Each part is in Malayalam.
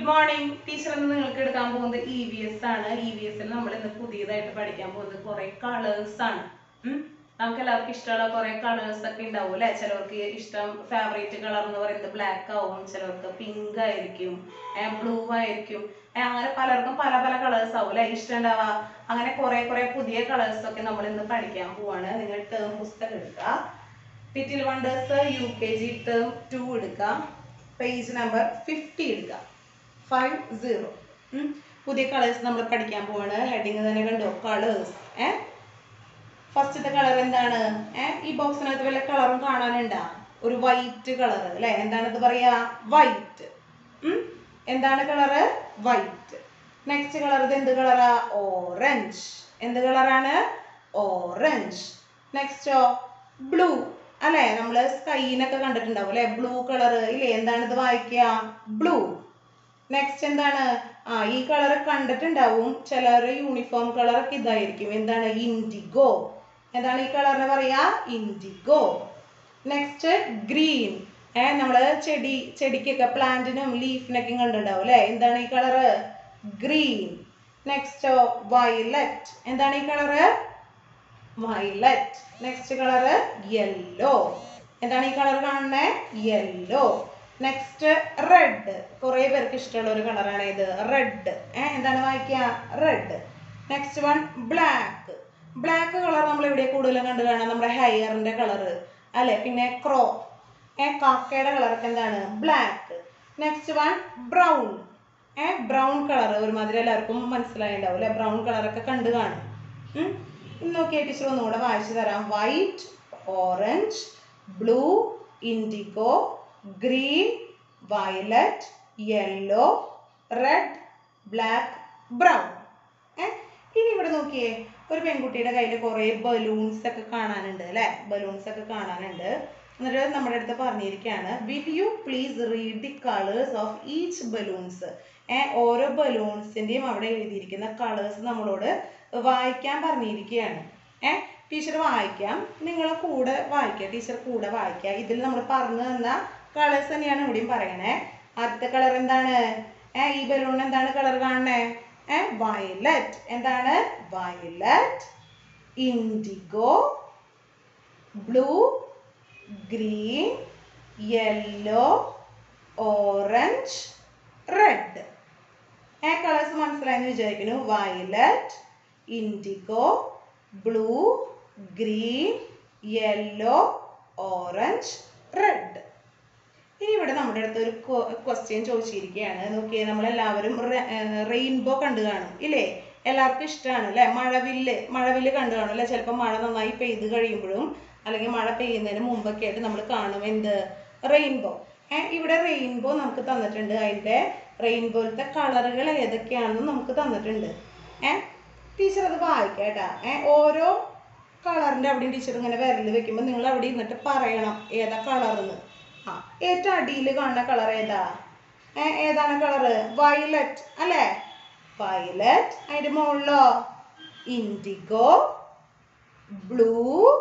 മോർണിംഗ് ടീച്ചർ ഇന്ന് നിങ്ങൾക്ക് എടുക്കാൻ പോകുന്നത് ഇ വി എസ് ആണ് ഇ വി എസിൽ നമ്മൾ ഇന്ന് പുതിയതായിട്ട് പഠിക്കാൻ പോകുന്നത് കുറെ കളേഴ്സ് ആണ് ഉം. നമുക്ക് എല്ലാവർക്കും ഇഷ്ടമുള്ള കുറെ കളേഴ്സ് ഒക്കെ ഉണ്ടാവും അല്ലെ ചിലവർക്ക് ഇഷ്ടം ഫേവറേറ്റ് കളർ എന്ന് പറയുന്നത് ബ്ലാക്ക് ആവും ചിലവർക്ക് പിങ്ക് ആയിരിക്കും ബ്ലൂ ആയിരിക്കും ഏ, അങ്ങനെ പലർക്കും പല പല കളേഴ്സ് ആവും അല്ലെ ഇഷ്ടം ഉണ്ടാവുക അങ്ങനെ കുറെ കുറെ പുതിയ കളേഴ്സ് ഒക്കെ നമ്മൾ ഇന്ന് പഠിക്കാൻ പോവാണ് നിങ്ങൾ ടേം പുസ്തകം എടുക്കുക little wonders U K G term two എടുക്കുക പേജ് നമ്പർ ഫിഫ്റ്റി എടുക്കുക ഫൈവ് സീറോ പുതിയ കളേഴ്സ് നമ്മൾ പഠിക്കാൻ പോവാണ് ഹെഡിങ് തന്നെ കണ്ടോ കളേഴ്സ് ഏ ഫസ്റ്റത്തെ കളർ എന്താണ് ഏ ഈ ബോക്സിനകത്ത് വല്ല കളറും കാണാനുണ്ടാ ഒരു വൈറ്റ് കളർ അല്ലെ എന്താണിത് പറയാ വൈറ്റ് എന്താണ് കളറ് വൈറ്റ് നെക്സ്റ്റ് കളർ ഇത് എന്ത് കളറാ ഓറഞ്ച് എന്ത് കളറാണ് ഓറഞ്ച് നെക്സ്റ്റോ ബ്ലൂ അല്ലെ നമ്മള് സ്കൈനൊക്കെ കണ്ടിട്ടുണ്ടാവും അല്ലെ ബ്ലൂ കളർ ഇല്ലേ എന്താണ് ഇത് വായിക്കുക ബ്ലൂ നെക്സ്റ്റ് എന്താണ് ആ ഈ കളർ കണ്ടിട്ടുണ്ടാവും ചിലർ യൂണിഫോം കളർ ഒക്കെ ഇതായിരിക്കും എന്താണ് ഇൻഡിഗോ എന്താണ് ഈ കളറിന് പറയാ ഇൻഡിഗോ നെക്സ്റ്റ് ഗ്രീൻ ഏ നമ്മള് ചെടി ചെടിക്കൊക്കെ പ്ലാന്റിനും ലീഫിനൊക്കെ കണ്ടിട്ടുണ്ടാവും അല്ലെ എന്താണ് ഈ കളറ് ഗ്രീൻ നെക്സ്റ്റ് വയലറ്റ് എന്താണ് ഈ colour violet next colour yellow എന്താണ് ഈ കളർ കാണുന്നേ യെല്ലോ നെക്സ്റ്റ് റെഡ് കുറേ പേർക്ക് ഇഷ്ടമുള്ള ഒരു കളറാണ് ഇത് റെഡ് ഏഹ് എന്താണ് വായിക്കുക red next one black black colour നമ്മൾ എവിടെ കൂടുതലും കണ്ടു കാണാം നമ്മുടെ ഹെയറിന്റെ കളർ അല്ലെ പിന്നെ ക്രോ ഏ കാക്കയുടെ കളറൊക്കെ എന്താണ് ബ്ലാക്ക് നെക്സ്റ്റ് വൺ ബ്രൗൺ ഏ ബ്രൗൺ കളർ ഒരുമാതിരി എല്ലാവർക്കും മനസ്സിലായിണ്ടാവും അല്ലെ ബ്രൗൺ കളറൊക്കെ കണ്ടു കാണും ഉം. ഇന്ന് നോക്കിയ ടീച്ചർ ഒന്നുകൂടെ വായിച്ചു തരാം white orange blue indigo green violet yellow red black brown ഏ ഇനി ഇവിടെ നോക്കിയേ ഒരു പെൺകുട്ടിയുടെ കയ്യിൽ കുറേ ബലൂൺസ് ഒക്കെ കാണാനുണ്ട് അല്ലേ ബലൂൺസ് ഒക്കെ കാണാനുണ്ട് എന്നിട്ട് നമ്മുടെ അടുത്ത് പറഞ്ഞിരിക്കുകയാണ് will you please read the colours of each balloons ഏ ഓരോ ബലൂൺസിന്റെയും അവിടെ എഴുതിയിരിക്കുന്ന കളേഴ്സ് നമ്മളോട് വായിക്കാൻ പറഞ്ഞിരിക്കുകയാണ് ഏ ടീച്ചർ വായിക്കാം നിങ്ങൾ കൂടെ വായിക്കുക ടീച്ചർ കൂടെ വായിക്കുക ഇതിൽ നമ്മൾ പറഞ്ഞു തന്ന കളേഴ്സ് തന്നെയാണ് ഇവിടെയും പറയണേ ആദ്യത്തെ കളർ എന്താണ് ഏ ഈ ബലൂൺ എന്താണ് കളർ കാണണേ ഏ വയലറ്റ് എന്താണ് violet indigo blue green yellow orange red ഏ കളേഴ്സ് മനസ്സിലായെന്ന് വിചാരിക്കുന്നു violet indigo blue green yellow orange red ഇനി ഇവിടെ നമ്മുടെ അടുത്ത് ഒരു ക്വസ്റ്റ്യൻ ചോദിച്ചിരിക്കുകയാണ് നോക്കിയേ നമ്മളെല്ലാവരും റെയിൻബോ കണ്ടു കാണും ഇല്ലേ എല്ലാവർക്കും ഇഷ്ടമാണ് അല്ലേ മഴവില്ല് മഴവില്ല് കണ്ടു കാണും അല്ലേ ചിലപ്പോൾ മഴ നന്നായി പെയ്ത് കഴിയുമ്പോഴും അല്ലെങ്കിൽ മഴ പെയ്യുന്നതിന് മുമ്പൊക്കെ ആയിട്ട് നമ്മൾ കാണും എന്ത് റെയിൻബോ ഏഹ് ഇവിടെ റെയിൻബോ നമുക്ക് തന്നിട്ടുണ്ട് അതിൻ്റെ റെയിൻബോയിലത്തെ കളറുകൾ ഏതൊക്കെയാണെന്ന് നമുക്ക് തന്നിട്ടുണ്ട് ഏഹ് ടീച്ചർ അത് വായിക്കാം കേട്ടാ ഏഹ് ഓരോ കളറിൻ്റെ അവിടെയും ടീച്ചർ ഇങ്ങനെ വിരൽ വെക്കുമ്പോൾ നിങ്ങൾ അവിടെ ഇരുന്നിട്ട് പറയണം ഏതാ കളറെന്ന് ആ ഏറ്റവും അടിയിൽ കാണുന്ന കളർ ഏതാ ഏ ഏതാണ് കളറ് വയലറ്റ് അല്ലേ വയലറ്റ് അതിന്റെ മുകളിലോ indigo blue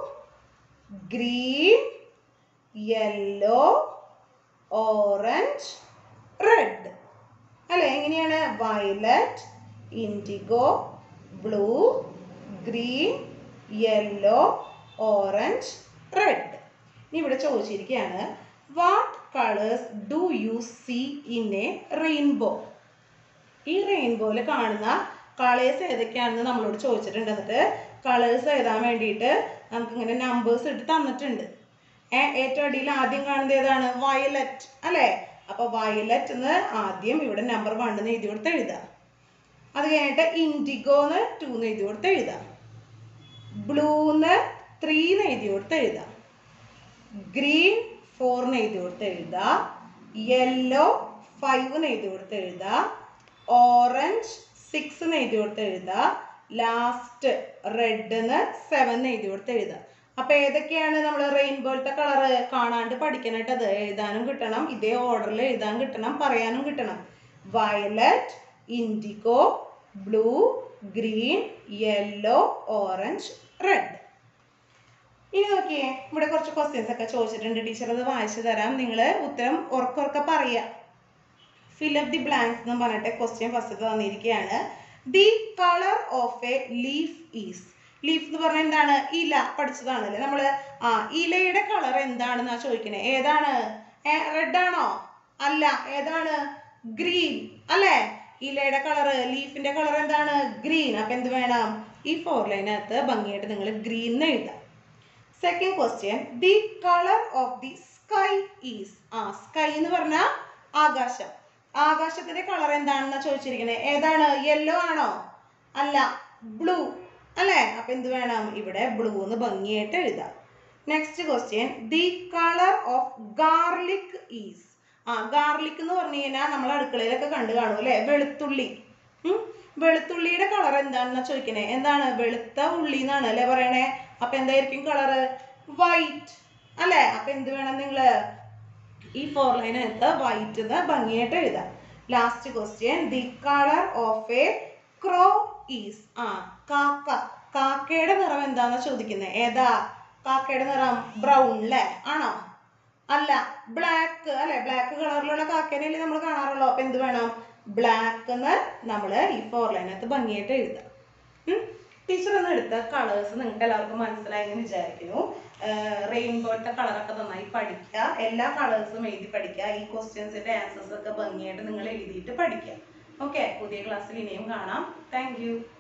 green yellow orange red അല്ലേ എങ്ങനെയാണ് violet indigo blue green yellow orange red ഇനി ഇവിടെ ചോദിച്ചിരിക്കുകയാണ് what colours do you see in a rainbow ഈ റെയിൻബോയിൽ കാണുന്ന കളേഴ്സ് ഏതൊക്കെയാണെന്ന് നമ്മളോട് ചോദിച്ചിട്ടുണ്ട് എന്നിട്ട് കളേഴ്സ് എഴുതാൻ വേണ്ടിയിട്ട് നമുക്ക് ഇങ്ങനെ നമ്പേഴ്സ് ഇട്ട് തന്നിട്ടുണ്ട് ഏ ഏറ്റവും അടിയിൽ ആദ്യം കാണുന്നത് ഏതാണ് വയലറ്റ് അല്ലേ അപ്പൊ വയലറ്റ് എന്ന് ആദ്യം ഇവിടെ നമ്പർ വൺ എന്ന് എഴുതി കൊടുത്ത് എഴുതാം അത് കഴിഞ്ഞിട്ട് ഇൻഡിഗോന്ന് ടു എന്ന് എഴുതി കൊടുത്ത് എഴുതാം ബ്ലൂന്ന് ത്രീ എന്ന് എഴുതി കൊടുത്ത് എഴുതാം ഗ്രീൻ ഫോറിന് എഴുതി കൊടുത്ത് എഴുതുക യെല്ലോ ഫൈവിന് എഴുതി കൊടുത്ത് എഴുതുക ഓറഞ്ച് സിക്സ് എഴുതി കൊടുത്ത് എഴുതുക ലാസ്റ്റ് റെഡിന് സെവൻ എഴുതി കൊടുത്ത് എഴുതുക അപ്പൊ ഏതൊക്കെയാണ് നമ്മൾ റെയിൻബോലത്തെ കളറ് കാണാണ്ട് പഠിക്കാനായിട്ടത് എഴുതാനും കിട്ടണം ഇതേ ഓർഡറിൽ എഴുതാൻ കിട്ടണം പറയാനും കിട്ടണം violet indigo blue green yellow orange red ഇനി നോക്കിയേ ഇവിടെ കുറച്ച് ക്വസ്റ്റ്യൻസ് ഒക്കെ ചോദിച്ചിട്ടുണ്ട് ടീച്ചർ അത് വായിച്ചു തരാം നിങ്ങൾ ഉത്തരം ഉറക്കൊറക്കെ പറയുക ഫിൽ അപ്പ് ദി ബ്ലാങ്ക്സ് എന്ന് പറഞ്ഞിട്ട് ക്വസ്റ്റ്യൻ ഫസ്റ്റ് തന്നിരിക്കുകയാണ് the colour of a leaf is leaf എന്ന് പറഞ്ഞാൽ എന്താണ് ഇല പഠിച്ചതാണല്ലേ നമ്മൾ ആ ഇലയുടെ കളർ എന്താണെന്നാ ചോദിക്കണേ ഏതാണ് റെഡ് ആണോ അല്ല ഏതാണ് ഗ്രീൻ അല്ലേ ഇലയുടെ കളർ ലീഫിന്റെ കളർ എന്താണ് ഗ്രീൻ അപ്പൊ എന്ത് വേണം ഈ ഫോർ ലൈനകത്ത് ഭംഗിയായിട്ട് നിങ്ങൾ ഗ്രീൻ എന്ന് എഴുതാം second question the colour of the sky is ആ സ്കൈ എന്ന് പറഞ്ഞാൽ ആകാശം ആകാശത്തിന്റെ കളർ എന്താണെന്നാ ചോദിച്ചിരിക്കുന്നത് ഏതാണ് യെല്ലോ ആണോ അല്ല ബ്ലൂ അല്ലേ അപ്പൊ എന്ത് വേണം ഇവിടെ ബ്ലൂ എന്ന് ഭംഗിയായിട്ട് എഴുതാം next question the colour of garlic is ആ ഗാർലിക് എന്ന് പറഞ്ഞു കഴിഞ്ഞാൽ നമ്മൾ അടുക്കളയിലൊക്കെ കണ്ടു കാണും അല്ലേ വെളുത്തുള്ളി ഉം? വെളുത്തുള്ളിയുടെ കളർ എന്താണെന്നാ ചോദിക്കണേ എന്താണ് വെളുത്ത ഉള്ളി എന്നാണ് അല്ലേ പറയണേ അപ്പൊ എന്തായിരിക്കും കളറ് വൈറ്റ് അല്ലേ അപ്പൊ എന്ത് വേണം നിങ്ങള് ഈ ഫോർ ലൈനകത്ത് വൈറ്റ് എന്ന് ഭംഗിയായിട്ട് എഴുതാം last question the colour of a crow is ആ കാക്ക കാക്കയുടെ നിറം എന്താന്നാ ചോദിക്കുന്നത് ഏതാ കാക്കയുടെ നിറം ബ്രൗൺ അല്ലേ ആണോ അല്ല ബ്ലാക്ക് അല്ലെ ബ്ലാക്ക് കളറിലുള്ള കാക്കേനെയല്ലേ നമ്മൾ കാണാറുള്ളൂ അപ്പൊ എന്ത് വേണം ബ്ലാക്ക് എന്ന് നമ്മൾ ഈ ഫോർ ലൈനകത്ത് ഭംഗിയായിട്ട് എഴുതാം ടീച്ചർ ഒന്ന് എടുത്ത കളേഴ്സ് നിങ്ങൾക്ക് എല്ലാവർക്കും മനസ്സിലായെന്ന് വിചാരിക്കുന്നു റെയിൻബോയുടെ കളറൊക്കെ നന്നായി പഠിക്കുക എല്ലാ കളേഴ്സും എഴുതി പഠിക്കുക ഈ ക്വസ്റ്റ്യൻസിന്റെ ആൻസേഴ്സ് ഒക്കെ ഭംഗിയായിട്ട് നിങ്ങൾ എഴുതിയിട്ട് പഠിക്കുക ഓക്കെ പുതിയ ക്ലാസ്സിൽ ഇനിയും കാണാം താങ്ക്